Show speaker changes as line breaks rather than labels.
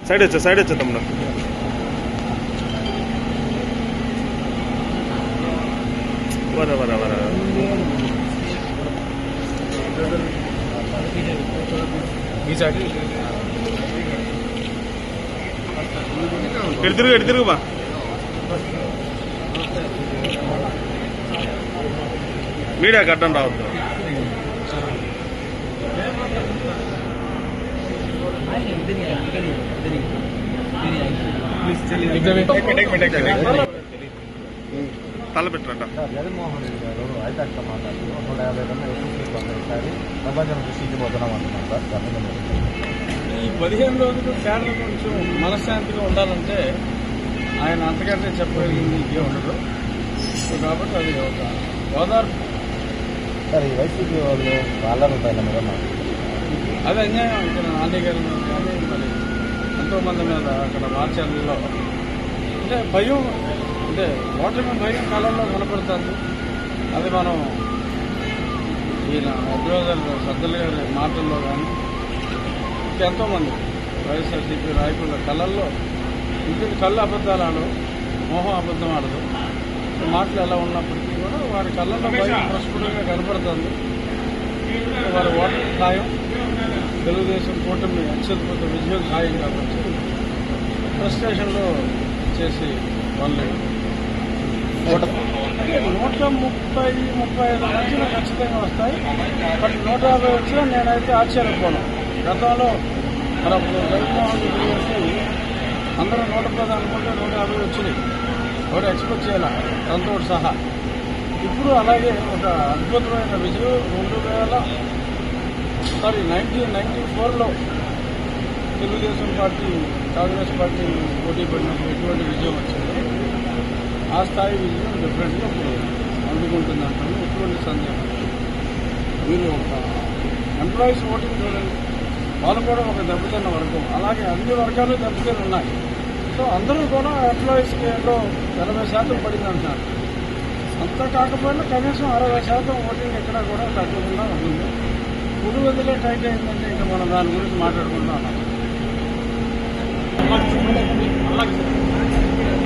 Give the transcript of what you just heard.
side వచ్చా side వచ్చా తమ్ముడు వర వర వర ఎడు తిరుగు ఎడు తిరుగు బా మీడియా కట్టం రావద్దు తల పెట్టరట
జగన్మోహన్ రెడ్డి గారు ఐటాక్తో మాట్లాడుతూ నూట యాభై కన్నా ఎక్కువ సీట్లు పొందారు ప్రపంచం సీట్లు పోతున్నాం అంటున్నారు సార్ జగన్
ఈ పదిహేను రోజులు కేంద్రం కొంచెం మనశ్శాంతిగా ఉండాలంటే ఆయన అంతకంటే చెప్పగలిగింది ఇంకే ఉండదు సో కాబట్టి అది ఒక ఓదార్పు
సార్ ఈ వైసీపీ వాళ్ళు వాళ్ళ పైన మీద
అది అన్యాయం ఇక్కడ నాని గారి మీద కానీ మరి ఎంతో మంది మీద అక్కడ మార్చాలలో అంటే భయం అంటే ఓటమి భయం కాలంలో కనపడుతుంది అది మనం ఈయన అడ్వైజర్ సజ్జల గారి మాటల్లో కానీ ఎంతో మంది వైఎస్ఆర్సీపీ నాయకుల కళ్ళల్లో ఇంటికి కళ్ళు అబద్ధాలు ఆడవు మోహం అబద్ధం ఆడదు ఈ మాటలు ఎలా ఉన్నప్పటికీ కూడా వారి కళ్ళల్లో భయం ప్రస్ఫుటంగా కనపడుతుంది వారి ఓటర్ ఖాయం తెలుగుదేశం కూటమి అత్యద్భుత విజయం ఖాయం కాబట్టి ఫ్రస్ట్రేషన్లో చేసి వాళ్ళు అంటే నూట ముప్పై ముప్పై ఐదు మధ్యన ఖచ్చితంగా వస్తాయి బట్ నూట యాభై వచ్చినా నేనైతే ఆశ్చర్యపోను గతంలో మరి అప్పుడు జగన్మోహన్ రెడ్డి గారికి అందరూ నూట పది అనుకుంటే నూట యాభై వచ్చినాయి ఎవరు ఎక్స్పెక్ట్ చేయాల తనతో సహా ఇప్పుడు అలాగే ఒక అద్భుతమైన విజయం రెండు వేల సారీ నైన్టీన్ నైన్టీ ఫోర్లో తెలుగుదేశం పార్టీ కాంగ్రెస్ పార్టీ పోటీ పడినప్పుడు ఎటువంటి విజయం వచ్చిందో ఆ స్థాయి విజయం డిఫరెంట్గా ఇప్పుడు అందుకుంటుంది అంటాను ఎటువంటి సందేహం మీరు ఒక ఎంప్లాయీస్ ఓటింగ్ చూడండి వాళ్ళు కూడా ఒక దెబ్బతిన్న వర్గం అలాగే అన్ని వర్గాలు దెబ్బతిని ఉన్నాయి సో అందరూ కూడా ఎంప్లాయీస్కి ఏదో ఎనభై శాతం పడింది అంటున్నారు అంత కాకపోయినా కనీసం అరవై శాతం ఓటింగ్ ఎక్కడా కూడా తగ్గకుండా ఉంటుంది పుడు వదిలే టైట్ అయిందంటే ఇంకా మనం దాని గురించి మాట్లాడుకుంటా ఉన్నాం